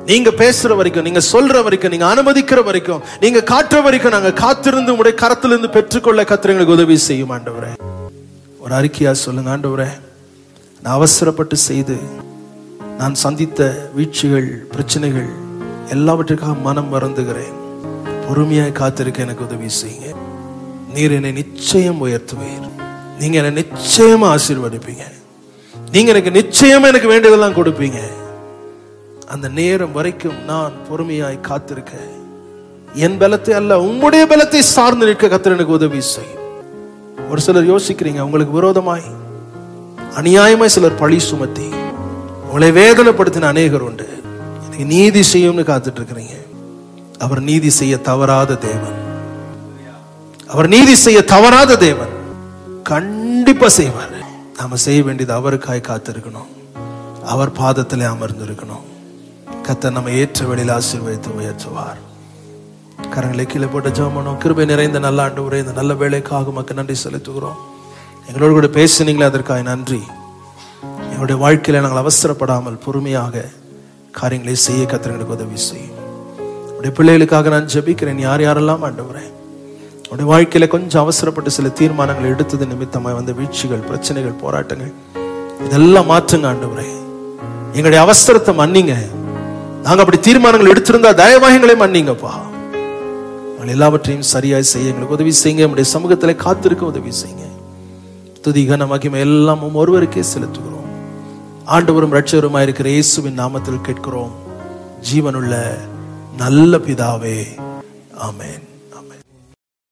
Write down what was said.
நீங்க பேசுற வரைக்கும் நீங்க சொல்ற வரைக்கும் நீங்க அனுமதிக்கிற வரைக்கும் நீங்க காட்டுற வரைக்கும் நாங்க காத்திருந்து உடைய கரத்திலிருந்து பெற்றுக்கொள்ள கத்திர எங்களுக்கு உதவி செய்யும் ஆண்டவரே ஒரு அறிக்கையா சொல்லுங்க ஆண்டவரே நான் அவசரப்பட்டு செய்து நான் சந்தித்த வீழ்ச்சிகள் பிரச்சனைகள் எல்லாவற்றுக்காக மனம் மறந்துகிறேன் பொறுமையாய் காத்திருக்க எனக்கு உதவி செய்யுங்க நீர் என்னை நிச்சயம் உயர்த்துவீர் நீங்க என்னை நிச்சயமா ஆசீர்வதிப்பீங்க நீங்க எனக்கு நிச்சயமா எனக்கு வேண்டியதெல்லாம் கொடுப்பீங்க அந்த நேரம் வரைக்கும் நான் பொறுமையாய் காத்திருக்க என் பலத்தை அல்ல உம்முடைய பலத்தை சார்ந்து நிற்க கத்தர் எனக்கு உதவி செய்யும் ஒரு சிலர் யோசிக்கிறீங்க உங்களுக்கு விரோதமாய் அநியாயமாய் சிலர் பழி சுமத்தி உங்களை வேதனைப்படுத்தின அநேகர் உண்டு எனக்கு நீதி செய்யும்னு காத்துட்டு இருக்கிறீங்க அவர் நீதி செய்ய தவறாத தேவன் அவர் நீதி செய்ய தவறாத தேவன் கண்டிப்பா செய்வார் நாம செய்ய வேண்டியது அவருக்காய் காத்திருக்கணும் அவர் பாதத்திலே அமர்ந்திருக்கணும் கத்தர் நம்ம ஏற்ற வழியில் ஆசீர்வதித்து உயர்த்துவார் கரங்களை கீழே போட்டு ஜெபம் கிருபை நிறைந்த நல்ல ஆண்டு உரை இந்த நல்ல வேலைக்காக மக்கள் நன்றி செலுத்துகிறோம் எங்களோடு கூட பேசினீங்களே அதற்காக நன்றி எங்களுடைய வாழ்க்கையில நாங்கள் அவசரப்படாமல் பொறுமையாக காரியங்களை செய்ய கத்திரங்களுக்கு உதவி செய்யும் உடைய பிள்ளைகளுக்காக நான் ஜெபிக்கிறேன் யார் யாரெல்லாம் ஆண்டவரேன் உடைய வாழ்க்கையில கொஞ்சம் அவசரப்பட்டு சில தீர்மானங்கள் எடுத்தது நிமித்தமாய் வந்த வீழ்ச்சிகள் பிரச்சனைகள் போராட்டங்கள் இதெல்லாம் மாற்றுங்க ஆண்டவரே எங்களுடைய அவசரத்தை மன்னிங்க நாங்க அப்படி தீர்மானங்கள் எடுத்திருந்தா தயவாகங்களை மன்னிங்கப்பா நாங்கள் எல்லாவற்றையும் சரியாய் செய்ய எங்களுக்கு உதவி செய்யுங்க நம்முடைய சமூகத்திலே காத்திருக்க உதவி செய்யுங்க துதி கன மகிமை எல்லாம் உம் ஒருவருக்கே செலுத்துகிறோம் ஆண்டவரும் ரட்சகருமாய் இருக்கிற இயேசுவின் நாமத்தில் கேட்கிறோம் ஜீவனுள்ள நல்ல பிதாவே ஆமென்